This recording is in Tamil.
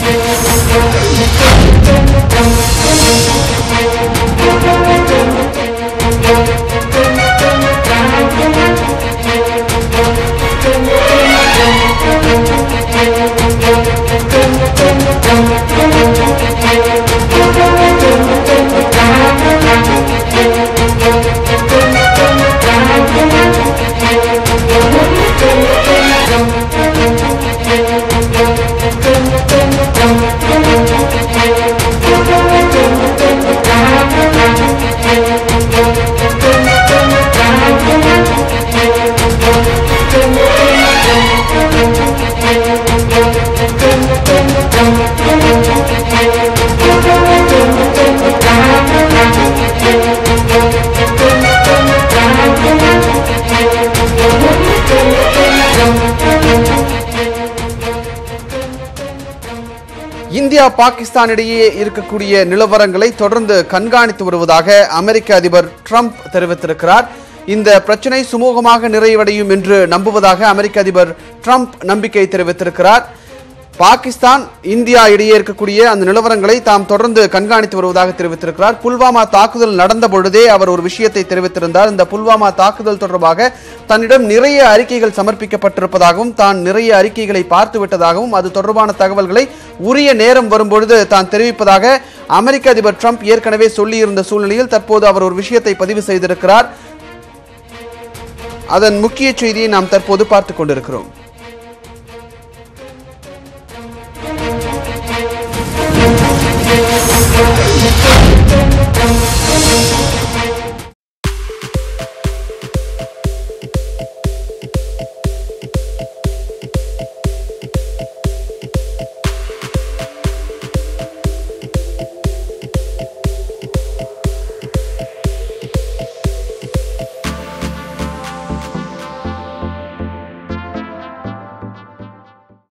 இந்தியா பாகிஸ்தான் இடையே இருக்கக்கூடிய நிலவரங்களை தொடர்ந்து கண்காணித்து வருவதாக அமெரிக்க அதிபர் ட்ரம்ப் தெரிவித்திருக்கிறார் இந்த பிரச்சனை சுமூகமாக நிறைவடையும் என்று நம்புவதாக அமெரிக்க அதிபர் ட்ரம்ப் நம்பிக்கை தெரிவித்திருக்கிறார் பாகிஸ்தான் இந்தியா இடையே இருக்கக்கூடிய அந்த நிலவரங்களை தாம் தொடர்ந்து கண்காணித்து வருவதாக தெரிவித்திருக்கிறார் புல்வாமா தாக்குதல் நடந்த பொழுதே அவர் ஒரு விஷயத்தை தெரிவித்திருந்தார் இந்த புல்வாமா தாக்குதல் தொடர்பாக தன்னிடம் நிறைய அறிக்கைகள் சமர்ப்பிக்கப்பட்டிருப்பதாகவும் தான் நிறைய அறிக்கைகளை பார்த்து விட்டதாகவும் அது தொடர்பான தகவல்களை உரிய நேரம் வரும்பொழுது தான் தெரிவிப்பதாக அமெரிக்க அதிபர் ட்ரம்ப் ஏற்கனவே சொல்லியிருந்த சூழ்நிலையில் தற்போது அவர் ஒரு விஷயத்தை பதிவு செய்திருக்கிறார் அதன் முக்கிய செய்தியை நாம் தற்போது பார்த்துக் கொண்டிருக்கிறோம்